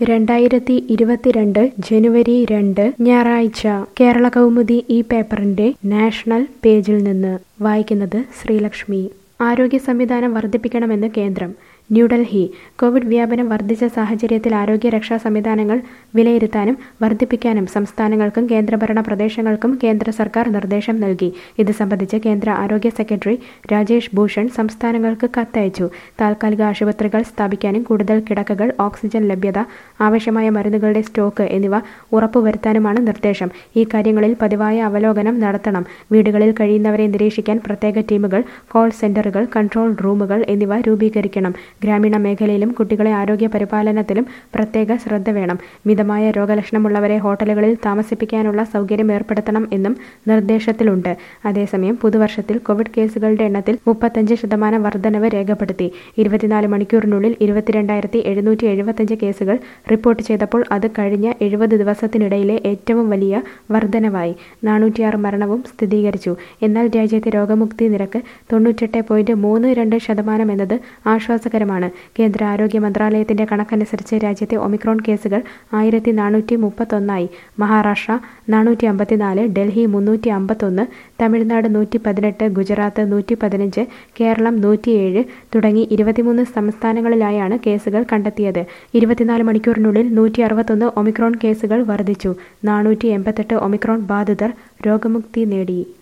രണ്ടായിരത്തി ഇരുപത്തിരണ്ട് ജനുവരി രണ്ട് ഞായറാഴ്ച കേരള കൗമുദി ഈ പേപ്പറിന്റെ നാഷണൽ പേജിൽ നിന്ന് വായിക്കുന്നത് ശ്രീലക്ഷ്മി ആരോഗ്യ സംവിധാനം വർദ്ധിപ്പിക്കണമെന്ന് കേന്ദ്രം ന്യൂഡൽഹി കോവിഡ് വ്യാപനം വർദ്ധിച്ച സാഹചര്യത്തിൽ ആരോഗ്യരക്ഷാ സംവിധാനങ്ങൾ വിലയിരുത്താനും വർദ്ധിപ്പിക്കാനും സംസ്ഥാനങ്ങൾക്കും കേന്ദ്രഭരണ പ്രദേശങ്ങൾക്കും കേന്ദ്ര സർക്കാർ നിർദ്ദേശം നൽകി ഇത് സംബന്ധിച്ച് കേന്ദ്ര ആരോഗ്യ സെക്രട്ടറി രാജേഷ് ഭൂഷൺ സംസ്ഥാനങ്ങൾക്ക് കത്തയച്ചു താൽക്കാലിക ആശുപത്രികൾ സ്ഥാപിക്കാനും കൂടുതൽ കിടക്കകൾ ഓക്സിജൻ ലഭ്യത ആവശ്യമായ മരുന്നുകളുടെ സ്റ്റോക്ക് എന്നിവ ഉറപ്പുവരുത്താനുമാണ് നിർദ്ദേശം ഈ കാര്യങ്ങളിൽ പതിവായ അവലോകനം നടത്തണം വീടുകളിൽ കഴിയുന്നവരെ നിരീക്ഷിക്കാൻ പ്രത്യേക ടീമുകൾ കോൾ സെന്ററുകൾ കൺട്രോൾ റൂമുകൾ എന്നിവ രൂപീകരിക്കണം ഗ്രാമീണ മേഖലയിലും കുട്ടികളെ ആരോഗ്യ പരിപാലനത്തിലും പ്രത്യേക ശ്രദ്ധ വേണം മിതമായ രോഗലക്ഷണമുള്ളവരെ ഹോട്ടലുകളിൽ താമസിപ്പിക്കാനുള്ള സൗകര്യം ഏർപ്പെടുത്തണം എന്നും നിർദ്ദേശത്തിലുണ്ട് അതേസമയം പുതുവർഷത്തിൽ കോവിഡ് കേസുകളുടെ എണ്ണത്തിൽ മുപ്പത്തഞ്ച് ശതമാനം വർധനവ് രേഖപ്പെടുത്തി ഇരുപത്തിനാല് മണിക്കൂറിനുള്ളിൽ ഇരുപത്തിരണ്ടായിരത്തി എഴുന്നൂറ്റി എഴുപത്തഞ്ച് കേസുകൾ റിപ്പോർട്ട് ചെയ്തപ്പോൾ അത് കഴിഞ്ഞ എഴുപത് ദിവസത്തിനിടയിലെ ഏറ്റവും വലിയ വർധനവായി നാനൂറ്റിയാറ് മരണവും സ്ഥിരീകരിച്ചു എന്നാൽ രാജ്യത്തെ രോഗമുക്തി നിരക്ക് തൊണ്ണൂറ്റെട്ട് പോയിന്റ് മൂന്ന് രണ്ട് ശതമാനം എന്നത് ആശ്വാസകരമാണ് കേന്ദ്ര ആരോഗ്യ മന്ത്രാലയത്തിന്റെ കണക്കനുസരിച്ച് രാജ്യത്തെ ഒമിക്രോൺ കേസുകൾ ആയിരത്തി നാനൂറ്റി മുപ്പത്തൊന്നായി മഹാരാഷ്ട്ര നാനൂറ്റി അമ്പത്തിനാല് ഡൽഹി മുന്നൂറ്റി അമ്പത്തൊന്ന് തമിഴ്നാട് നൂറ്റി പതിനെട്ട് ഗുജറാത്ത് നൂറ്റി പതിനഞ്ച് കേരളം നൂറ്റിയേഴ് തുടങ്ങി ഇരുപത്തിമൂന്ന് സംസ്ഥാനങ്ങളിലായാണ് കേസുകൾ കണ്ടെത്തിയത് ഇരുപത്തിനാല് മണിക്കൂറിനുള്ളിൽ നൂറ്റി അറുപത്തൊന്ന് ഒമിക്രോൺ കേസുകൾ വർദ്ധിച്ചു നാനൂറ്റി എൺപത്തെട്ട് ഒമിക്രോൺ ബാധിതർ രോഗമുക്തി നേടി